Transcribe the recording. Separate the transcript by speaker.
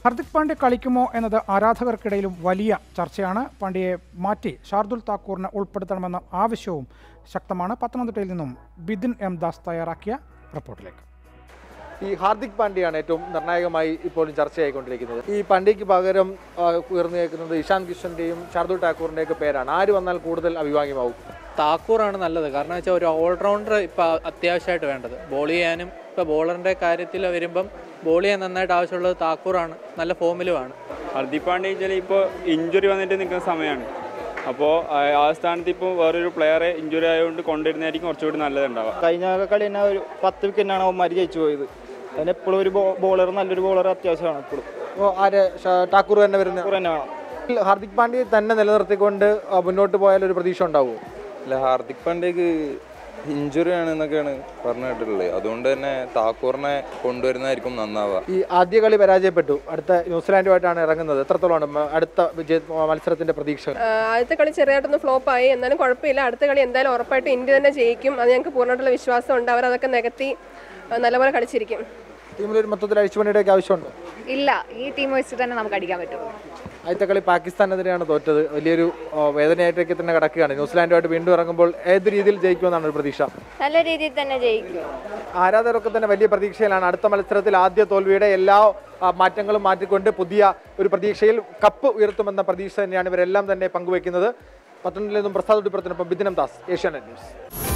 Speaker 1: ഹർദിക് പാണ്ഡ്യ കളിക്കുമോ എന്നത് ആരാധകർക്കിടയിലും വലിയ ചർച്ചയാണ് പാണ്ഡ്യയെ മാറ്റി ഷാർദുൽ താക്കൂറിനെ ഉൾപ്പെടുത്തണമെന്ന ആവശ്യവും ശക്തമാണ് പത്തനംതിട്ടയിൽ നിന്നും ബിദിൻ എം ദാസ് തയ്യാറാക്കിയ റിപ്പോർട്ടിലേക്ക്
Speaker 2: ഈ ഹാർദിക് പാണ്ഡ്യയാണ് ഏറ്റവും നിർണായകമായി ഇപ്പോഴും ചർച്ചയായിക്കൊണ്ടിരിക്കുന്നത് ഈ പാണ്ഡ്യയ്ക്ക് പകരം ആ, ഉയർന്നു കേൾക്കുന്നത് ഇഷാൻ കിഷന്റെയും ഷാർദുൽ ഠാക്കൂറിന്റെയൊക്കെ പേരാണ് ആര് വന്നാൽ കൂടുതൽ അഭിഭാഗ്യമാവും
Speaker 3: താക്കൂറാണ് നല്ലത് കാരണം വെച്ചാൽ ഒരു ഓൾറൗണ്ടർ ഇപ്പോൾ അത്യാവശ്യമായിട്ട് വേണ്ടത് ബോൾ ചെയ്യാനും ഇപ്പോൾ ബോളറിൻ്റെ കാര്യത്തിൽ വരുമ്പം ബോൾ ചെയ്യാൻ നന്നായിട്ട് ആവശ്യമുള്ളത് താക്കൂറാണ് നല്ല ഫോമിലുമാണ്
Speaker 4: ഹർദിക് പാണ്ഡ്യ വെച്ചാൽ ഇപ്പോൾ ഇഞ്ചുറി വന്നിട്ട് നിൽക്കുന്ന സമയമാണ് അപ്പോൾ ആ സ്ഥാനത്ത് ഇപ്പോൾ വേറൊരു പ്ലെയറെ ഇഞ്ചുറി ആയതുകൊണ്ട് കൊണ്ടുവരുന്നതായിരിക്കും കുറച്ചുകൂടി നല്ലതുണ്ടാവുക
Speaker 5: കഴിഞ്ഞ കളി തന്നെ ഒരു പത്ത് വിക്കറ്റിനാണ് അവന്മാർ ജയിച്ചു പോയത് അതിന് എപ്പോഴും ഒരു ബോളർ നല്ലൊരു ബോളർ അത്യാവശ്യമാണ് എപ്പോഴും
Speaker 2: അപ്പോൾ ആര് ഷാ- ഠാക്കൂർ തന്നെ വരുന്നത്
Speaker 5: തന്നെ വേണം
Speaker 2: ഹാർദിക് പാണ്ഡ്യയെ തന്നെ നിലനിർത്തിക്കൊണ്ട് ആ, മുന്നോട്ട് പോയാൽ ഒരു പ്രതീക്ഷ ഉണ്ടാവുമോ
Speaker 6: അല്ല ഹാർദിക് പാണ്ഡ്യക്ക് ഇഞ്ചുറി ആണ് എന്നൊക്കെയാണ് പറഞ്ഞു കേട്ടിട്ടുള്ളത് അതുകൊണ്ട് തന്നെ താക്കൂറിനെ കൊണ്ടുവരുന്നതായിരിക്കും നന്നാവുക
Speaker 2: ഈ ആദ്യ കളി പരാജയപ്പെട്ടു അടുത്ത ന്യൂസിലാൻഡുമായിട്ടാണ് ഇറങ്ങുന്നത് എത്രത്തോളമാണ് മ- അടുത്ത വിജയ മത്സരത്തിന്റെ പ്രതീക്ഷ
Speaker 7: ആ, ആദ്യത്തെ കളി ചെറുതായിട്ടൊന്ന് ഫ്ലോപ്പ് ആയി എന്നാലും കുഴപ്പമില്ല അടുത്ത കളി എന്തായാലും ഉറപ്പായിട്ടും ഇന്ത്യ തന്നെ ജയിക്കും അത് ഞങ്ങൾക്ക് പൂർണ്ണമായിട്ടുള്ള വിശ്വാസമുണ്ട് അവർ അതൊക്കെ നികത്തി ആ, നല്ലപോലെ കളിച്ചിരിക്കും
Speaker 2: ടീമിൽ ഒരു മൊത്തത്തിൽ അഴിച്ചുപണിയുടെയൊക്കെ ആവശ്യമുണ്ടോ
Speaker 8: ഇല്ല ഈ ടീം വെച്ചിട്ട് തന്നെ നമുക്ക് അടിക്കാൻ പറ്റും
Speaker 2: ആദ്യത്തെ കളി പാകിസ്ഥാനെതിരെയാണ് തോറ്റത് വലിയൊരു ആ, വേദനയായിട്ടൊക്കെ തന്നെ കിടക്കുകയാണ് ന്യൂസിലാൻഡുമായിട്ട് വീണ്ടും ഇറങ്ങുമ്പോൾ ഏത് രീതിയിൽ ജയിക്കുമെന്നാണ് ഒരു പ്രതീക്ഷ
Speaker 8: നല്ല രീതിയിൽ തന്നെ ജയിക്കും
Speaker 2: ആരാധകരൊക്കെ തന്നെ വലിയ പ്രതീക്ഷയിലാണ് അടുത്ത മത്സരത്തിൽ ആദ്യ തോൽവിയുടെ എല്ലാ ആ, മാറ്റങ്ങളും മാറ്റിക്കൊണ്ട് പുതിയ ഒരു പ്രതീക്ഷയിൽ കപ്പ് ഉയർത്തുമെന്ന പ്രതീക്ഷ തന്നെയാണ് ഇവരെല്ലാം തന്നെ പങ്കുവയ്ക്കുന്നത് പത്തനംതിട്ടയിൽ നിന്നും പ്രസാദ് ഉഡിപ്പുറത്തിനൊപ്പം ബിദിനം ദാസ് ഏഷ്യാനെറ്റ് ന്യൂസ്